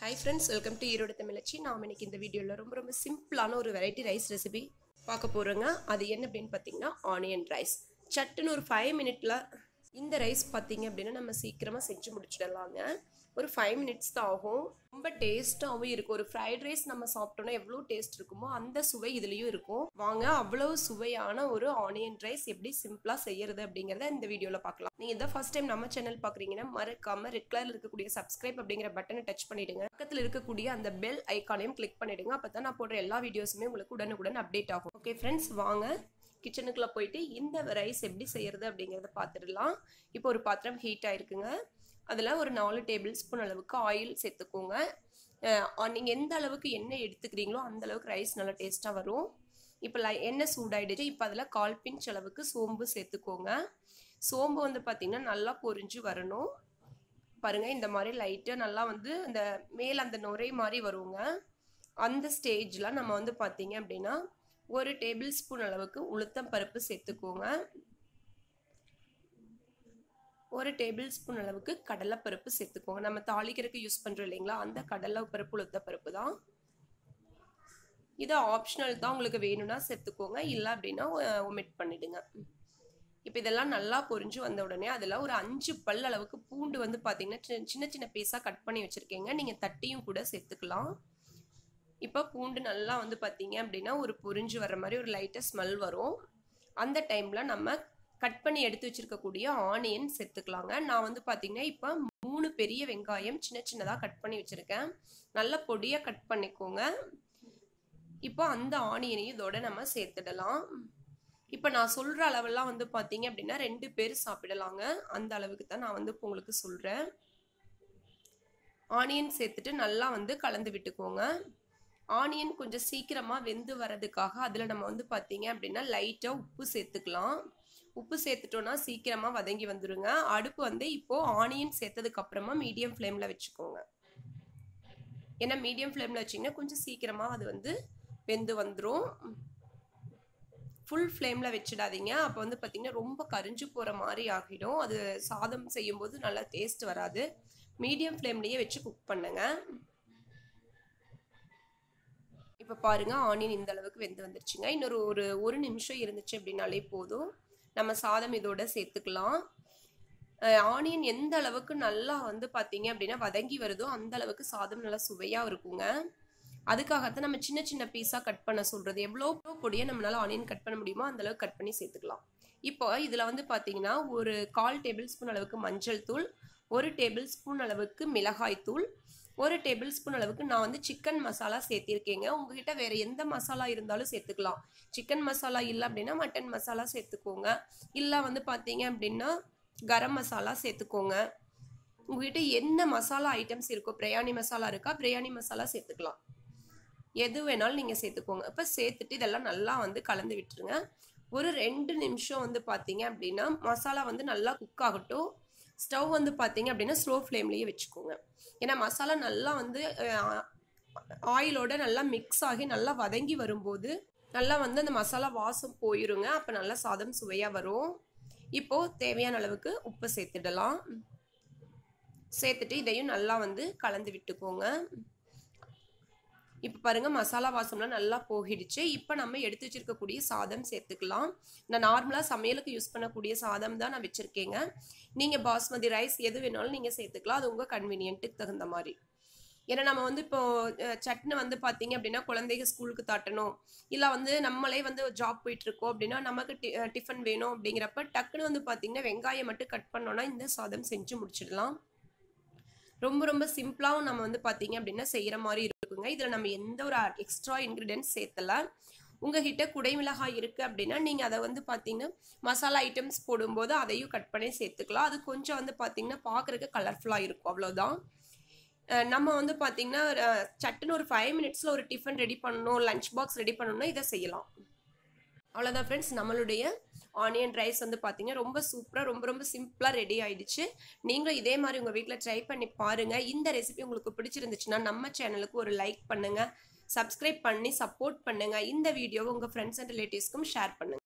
hi friends welcome to Erode தமிழச்சி நாம் இன்னைக்கு இந்த வீடியோவில் ரொம்ப ரொம்ப சிம்பிளான ஒரு வெரைட்டி ரைஸ் ரெசிபி பார்க்க போகிறோங்க அது என்ன அப்படின்னு பார்த்தீங்கன்னா ஆனியன் ரைஸ் சட்டுன்னு ஒரு ஃபைவ் மினிட்ல இந்த ரைஸ் பார்த்தீங்க அப்படின்னா நம்ம சீக்கிரமாக செஞ்சு முடிச்சிடலாங்க ஒரு ஃபைவ் மினிட்ஸ் தான் ஆகும் ரொம்ப டேஸ்ட்டாகவும் இருக்கும் ஒரு ஃப்ரைட் ரைஸ் நம்ம சாப்பிட்டோம்னா எவ்வளோ டேஸ்ட் இருக்குமோ அந்த சுவை இதுலேயும் இருக்கும் வாங்க அவ்வளவு சுவையான ஒரு ஆனியன் ரைஸ் எப்படி சிம்பிளாக செய்யறது அப்படிங்கிறத இந்த வீடியோவில் பார்க்கலாம் நீங்கள் இதான் ஃபர்ஸ்ட் டைம் நம்ம சேனல் பார்க்குறீங்கன்னா மறக்காம ரெட் கலரில் இருக்கக்கூடிய சப்ஸ்கிரைப் அப்படிங்கிற பட்டனை டச் பண்ணிடுங்க பக்கத்தில் இருக்கக்கூடிய அந்த பெல் ஐக்கானையும் கிளிக் பண்ணிடுங்க அப்போ தான் நான் போடுற எல்லா வீடியோஸுமே உங்களுக்கு உடனுக்குடன் அப்டேட் ஆகும் ஓகே ஃப்ரெண்ட்ஸ் வாங்க கிச்சனுக்குள்ளே போயிட்டு இந்த ரைஸ் எப்படி செய்யறது அப்படிங்கிறத பார்த்துடலாம் இப்போ ஒரு பாத்திரம் ஹீட் ஆயிருக்குங்க அதில் ஒரு நாலு டேபிள் ஸ்பூன் அளவுக்கு ஆயில் சேர்த்துக்கோங்க நீங்கள் எந்த அளவுக்கு எண்ணெய் எடுத்துக்கிறீங்களோ அந்த அளவுக்கு ரைஸ் நல்லா டேஸ்ட்டாக வரும் இப்போ லை எண்ணெய் சூடாயிடுச்சு இப்போ அதில் கால் பிஞ்ச் அளவுக்கு சோம்பு சேர்த்துக்கோங்க சோம்பு வந்து பார்த்திங்கன்னா நல்லா பொரிஞ்சு வரணும் பாருங்கள் இந்த மாதிரி லைட்டாக நல்லா வந்து இந்த மேல் அந்த நுரை மாதிரி வருங்க அந்த ஸ்டேஜில் நம்ம வந்து பார்த்தீங்க அப்படின்னா ஒரு டேபிள் ஸ்பூன் அளவுக்கு உளுத்தம் பருப்பு சேர்த்துக்கோங்க ஒரு டேபிள் ஸ்பூன் அளவுக்கு கடலைப்பருப்பு சேர்த்துக்கோங்க நம்ம தாளிக்கிறதுக்கு யூஸ் பண்ணுறோம் இல்லைங்களா அந்த கடலை பருப்பு உளுத்த பருப்பு தான் இது ஆப்ஷனல் தான் உங்களுக்கு வேணும்னா சேர்த்துக்கோங்க இல்லை அப்படின்னா ஒமிட் பண்ணிடுங்க இப்போ இதெல்லாம் நல்லா பொரிஞ்சு வந்த உடனே அதில் ஒரு அஞ்சு பல் அளவுக்கு பூண்டு வந்து பார்த்தீங்கன்னா சின்ன சின்ன பீஸாக கட் பண்ணி வச்சுருக்கீங்க நீங்கள் தட்டியும் கூட சேர்த்துக்கலாம் இப்போ பூண்டு நல்லா வந்து பார்த்தீங்க அப்படின்னா ஒரு பொரிஞ்சு வர்ற மாதிரி ஒரு லைட்டாக ஸ்மெல் வரும் அந்த டைமில் நம்ம கட் பண்ணி எடுத்து வச்சிருக்கக்கூடிய ஆனியன் சேர்த்துக்கலாங்க நான் வந்து பார்த்தீங்கன்னா இப்போ மூணு பெரிய வெங்காயம் சின்ன சின்னதாக கட் பண்ணி வச்சுருக்கேன் நல்ல பொடியாக கட் பண்ணிக்கோங்க இப்போ அந்த ஆனியனையும் இதோட நம்ம சேர்த்துடலாம் இப்போ நான் சொல்கிற அளவெல்லாம் வந்து பார்த்தீங்க அப்படின்னா ரெண்டு பேர் சாப்பிடலாங்க அந்த அளவுக்கு தான் நான் வந்து இப்போ உங்களுக்கு சொல்கிறேன் ஆனியன் சேர்த்துட்டு நல்லா வந்து கலந்து விட்டுக்கோங்க ஆனியன் கொஞ்சம் சீக்கிரமாக வெந்து வர்றதுக்காக அதில் நம்ம வந்து பார்த்தீங்க அப்படின்னா லைட்டாக உப்பு சேர்த்துக்கலாம் உப்பு சேர்த்துட்டோன்னா சீக்கிரமாக வதங்கி வந்துடுங்க அடுப்பு வந்து இப்போது ஆனியன் சேர்த்ததுக்கு அப்புறமா மீடியம் ஃப்ளேமில் வச்சுக்கோங்க ஏன்னா மீடியம் ஃப்ளேமில் வச்சிங்கன்னா கொஞ்சம் சீக்கிரமாக அது வந்து வெந்து வந்துடும் ஃபுல் ஃப்ளேமில் வச்சிடாதீங்க அப்போ வந்து பார்த்திங்கன்னா ரொம்ப கரிஞ்சு போகிற மாதிரி ஆகிடும் அது சாதம் செய்யும்போது நல்லா டேஸ்ட் வராது மீடியம் ஃப்ளேம்லேயே வச்சு குக் பண்ணுங்க இப்போ பாருங்கள் ஆனியன் இந்த அளவுக்கு வெந்து வந்துருச்சுங்க இன்னொரு ஒரு ஒரு நிமிஷம் இருந்துச்சு அப்படின்னாலே போதும் நம்ம சாதம் இதோட சேர்த்துக்கலாம் ஆனியன் எந்த அளவுக்கு நல்லா வந்து பார்த்தீங்க அப்படின்னா வதங்கி வருதோ அந்த அளவுக்கு சாதம் நல்லா சுவையாக இருக்குங்க அதுக்காகத்தான் நம்ம சின்ன சின்ன பீஸாக கட் பண்ண சொல்கிறது எவ்வளோ பொடியை நம்மளால ஆனியன் கட் பண்ண முடியுமோ அந்த அளவுக்கு கட் பண்ணி சேர்த்துக்கலாம் இப்போ இதில் வந்து பார்த்தீங்கன்னா ஒரு கால் டேபிள் ஸ்பூன் அளவுக்கு மஞ்சள் தூள் ஒரு டேபிள் ஸ்பூன் அளவுக்கு மிளகாய் தூள் ஒரு டேபிள் ஸ்பூன் அளவுக்கு நான் வந்து சிக்கன் மசாலா சேர்த்திருக்கேங்க உங்ககிட்ட வேற எந்த மசாலா இருந்தாலும் சேர்த்துக்கலாம் சிக்கன் மசாலா இல்லை அப்படின்னா மட்டன் மசாலா சேர்த்துக்கோங்க இல்லை வந்து பார்த்தீங்க அப்படின்னா கரம் மசாலா சேர்த்துக்கோங்க உங்ககிட்ட என்ன மசாலா ஐட்டம்ஸ் இருக்கோ பிரியாணி மசாலா இருக்கா பிரியாணி மசாலா சேர்த்துக்கலாம் எது வேணாலும் நீங்கள் சேர்த்துக்கோங்க இப்போ சேர்த்துட்டு இதெல்லாம் நல்லா வந்து கலந்து விட்டுருங்க ஒரு ரெண்டு நிமிஷம் வந்து பார்த்தீங்க அப்படின்னா மசாலா வந்து நல்லா குக் ஆகட்டும் ஸ்டவ் வந்து பார்த்தீங்க அப்படின்னா ஸ்லோ ஃப்ளேம்லேயே வச்சுக்கோங்க ஏன்னா மசாலா நல்லா வந்து ஆயிலோட நல்லா மிக்ஸ் ஆகி நல்லா வதங்கி வரும்போது நல்லா வந்து அந்த மசாலா வாசம் போயிருங்க அப்போ நல்லா சாதம் சுவையாக வரும் இப்போது தேவையான அளவுக்கு உப்பு சேர்த்துடலாம் சேர்த்துட்டு இதையும் நல்லா வந்து கலந்து விட்டுக்கோங்க இப்போ பாருங்கள் மசாலா வாசம்லாம் நல்லா போகிடுச்சு இப்போ நம்ம எடுத்து வச்சிருக்கக்கூடிய சாதம் சேர்த்துக்கலாம் நான் நார்மலாக சமையலுக்கு யூஸ் பண்ணக்கூடிய சாதம் தான் நான் வச்சுருக்கேங்க நீங்கள் பாஸ்மதி ரைஸ் எது வேணாலும் நீங்கள் சேர்த்துக்கலாம் அது உங்கள் கன்வீனியன்ட்டுக்கு தகுந்த மாதிரி ஏன்னா நம்ம வந்து இப்போ சட்னி வந்து பார்த்தீங்க அப்படின்னா குழந்தைங்க ஸ்கூலுக்கு தாட்டணும் இல்லை வந்து நம்மளே வந்து ஜாப் போயிட்டுருக்கோம் அப்படின்னா நமக்கு டி டிஃபன் வேணும் அப்படிங்கிறப்ப டக்குன்னு வந்து பார்த்தீங்கன்னா வெங்காயம் மட்டும் கட் பண்ணோன்னா இந்த சாதம் செஞ்சு முடிச்சிடலாம் ரொம்ப ரொம்ப சிம்பிளாகவும் நம்ம வந்து பார்த்தீங்க அப்படின்னா செய்கிற மாதிரி இருக்குங்க இதில் நம்ம எந்த ஒரு எக்ஸ்ட்ரா இன்க்ரீடியன்ஸ் சேர்த்தல உங்ககிட்ட குடைமிளகாய் இருக்குது அப்படின்னா நீங்கள் அதை வந்து பார்த்தீங்கன்னா மசாலா ஐட்டம்ஸ் போடும்போது அதையும் கட் பண்ணி சேர்த்துக்கலாம் அது கொஞ்சம் வந்து பார்த்தீங்கன்னா பார்க்குறதுக்கு கலர்ஃபுல்லாக இருக்கும் அவ்வளோதான் நம்ம வந்து பார்த்தீங்கன்னா சட்டுன்னு ஒரு ஃபைவ் மினிட்ஸில் ஒரு டிஃபன் ரெடி பண்ணணும் லஞ்ச் பாக்ஸ் ரெடி பண்ணணும்னா இதை செய்யலாம் அவ்வளோதான் ஃப்ரெண்ட்ஸ் நம்மளுடைய ஆனியன் ரைஸ் வந்து பார்த்தீங்கன்னா ரொம்ப சூப்பராக ரொம்ப ரொம்ப சிம்பிளாக ரெடி ஆயிடுச்சு நீங்களும் இதே மாதிரி உங்கள் வீட்டில் ட்ரை பண்ணி பாருங்கள் இந்த ரெசிபி உங்களுக்கு பிடிச்சிருந்துச்சுன்னா நம்ம சேனலுக்கு ஒரு லைக் பண்ணுங்கள் சப்ஸ்கிரைப் பண்ணி சப்போர்ட் பண்ணுங்கள் இந்த வீடியோவை உங்கள் ஃப்ரெண்ட்ஸ் அண்ட் ரிலேட்டிவ்ஸ்க்கும் ஷேர் பண்ணுங்கள்